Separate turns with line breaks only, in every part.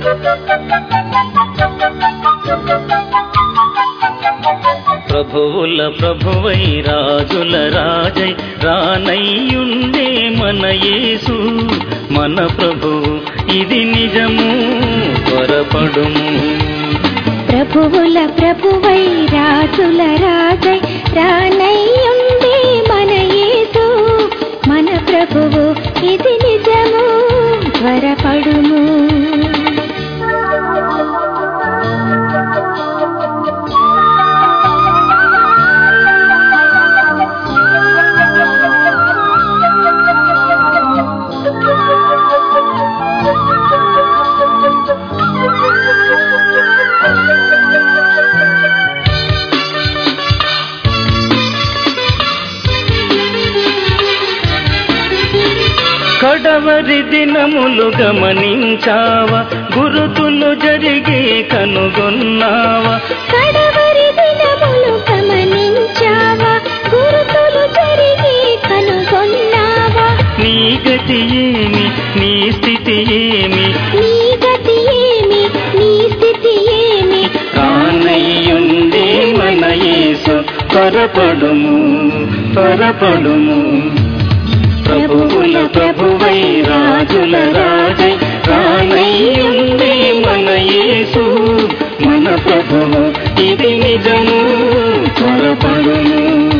ప్రభువుల ప్రభువై రాజుల రాజై రానయ్యుండే మన యేసు మన ప్రభు ఇది నిజము త్వరపడుము
ప్రభువుల ప్రభువై రాజుల రాజై రానయ్యుండే మన యేసు మన ప్రభువు ఇది నిజము త్వరపడుము
కడవరి దినములు గమనించావా గురుతులు జరిగే కనుగొన్నావా
కడవరి దినములు గమనించావా గురుతులు జరిగి కనుగొన్నావా
నీ గతి ఏమి నీ స్థితి ఏమి
నీ గతి ఏమి నీ స్థితి ఏమి
కానయ్యుండే మన యేసు త్వరపడుము త్వరపడుము ప్రభువుల ప్రభువై రాజుల రాజై రానయ్యుండే మన యేసు మన ప్రభువు ఇది నిజము త్వరపడుము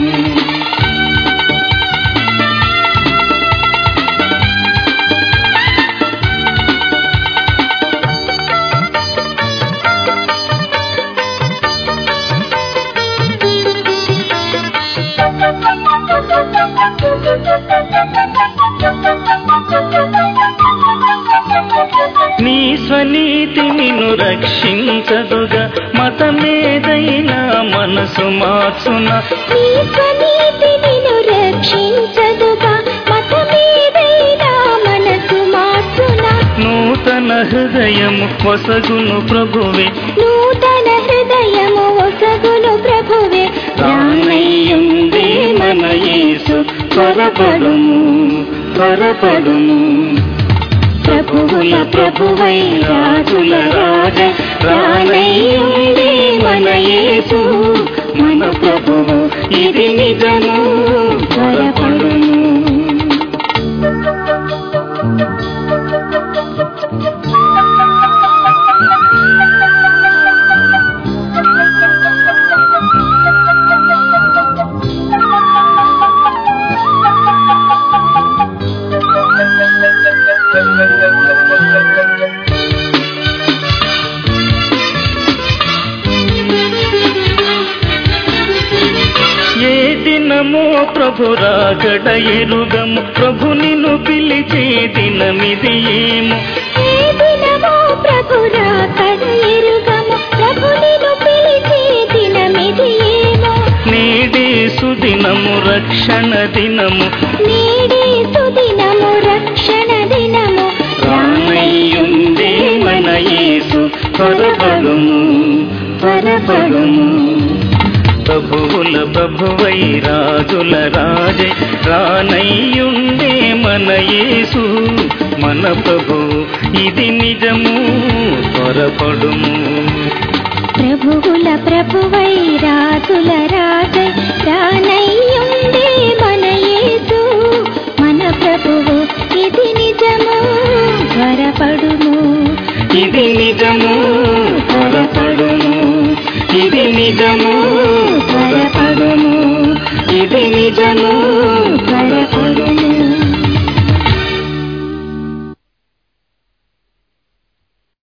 నీ స్వనీతి నిన్ను రక్షించదుగా మతమేదైనా మనసు మార్చున
నీ స్వనీతి నిన్ను రక్షించదుగా మతమేదైనా మనసు మార్చునా
నూతన హృదయము పొసగును ప్రభువే
నూతన హృదయము ఒసగును ప్రభువే
రానయ్యుందే మన యేసు త్వరపడుము త్వరపడుము ప్రభువుల ప్రభువై రాజుల రాజ రానయ్యుందే మన యేసు మన ప్రభువు ఇది నిజము త్వరపడుము ఏ దినమో ప్రభు రాగడ ఎరుగము ప్రభు నిన్ను పిలిచే దినమిది ఏమో
ఏ దినమో ప్రభు రాకడ ఎరుగము ప్రభు నిన్ను పిలిచే దినమిది ఏమో
నేడే సుదినము రక్షణ దినము
నేడే సుదినము రక్షణ దినము
రానయ్యుందే మన యేసు త్వరపడుము త్వరపడుము ప్రభువుల ప్రభువై రాజుల రాజే రానయ్యుండే మన యేసు మన ప్రభు ఇది నిజము త్వరపడుము
ప్రభువుల ప్రభువై రాజుల రాజై రానయ్యుండే మన యేసు మన ప్రభువు ఇది నిజము త్వరపడుము
ఇది నిజము త్వరపడుము ఇది నిజము త్వరపడుము ఇది నిజము